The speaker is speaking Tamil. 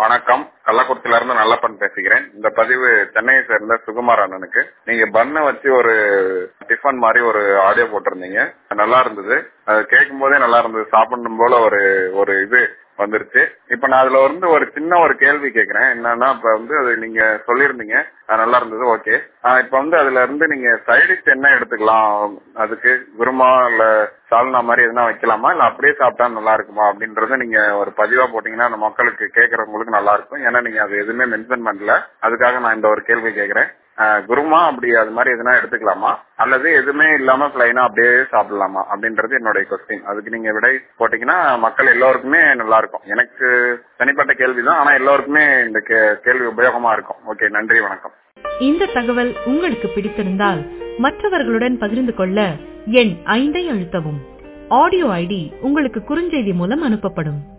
வணக்கம் கள்ளக்குறிச்சியில இருந்து நல்லப்பன் பேசுகிறேன் இந்த பதிவு சென்னையை சேர்ந்த சுகுமார் அண்ணனுக்கு நீங்க பண்ண வச்சு ஒரு டிஃபன் மாதிரி ஒரு ஆடியோ போட்டிருந்தீங்க நல்லா இருந்தது அது கேட்கும் போதே நல்லா இருந்தது சாப்பிடணும் போல ஒரு ஒரு இது வந்துருச்சு இப்ப நான் அதுல வந்து ஒரு சின்ன ஒரு கேள்வி கேக்குறேன் என்னன்னா இப்ப வந்து அது நீங்க சொல்லியிருந்தீங்க அது நல்லா இருந்தது ஓகே இப்ப வந்து அதுல இருந்து நீங்க சைடிஷ் என்ன எடுத்துக்கலாம் அதுக்கு குருமா இல்ல சால்னா மாதிரி எதுனா வைக்கலாமா இல்ல அப்படியே சாப்பிட்டா நல்லா இருக்குமா அப்படின்றத நீங்க ஒரு பதிவா போட்டீங்கன்னா அந்த மக்களுக்கு கேட்கறவங்களுக்கு நல்லா இருக்கும் ஏன்னா நீங்க அது எதுவுமே மென்ஷன் பண்ணல அதுக்காக நான் இந்த ஒரு கேள்வி கேக்குறேன் குருமா அப்படி அது மாதிரி எதுனா எடுத்துக்கலாமா அல்லது எதுவுமே இல்லாம பிளைனா அப்படியே சாப்பிடலாமா அப்படின்றது என்னுடைய கொஸ்டின் அதுக்கு நீங்க விடை போட்டீங்கன்னா மக்கள் எல்லோருக்குமே நல்லா இருக்கும் எனக்கு தனிப்பட்ட கேள்விதான் ஆனா எல்லோருக்குமே இந்த கேள்வி உபயோகமா இருக்கும் ஓகே நன்றி வணக்கம் இந்த தகவல் உங்களுக்கு பிடித்திருந்தால் மற்றவர்களுடன் பகிர்ந்து கொள்ள எண் ஐந்தை அழுத்தவும் ஆடியோ ஐடி உங்களுக்கு குறுஞ்செய்தி மூலம் அனுப்பப்படும்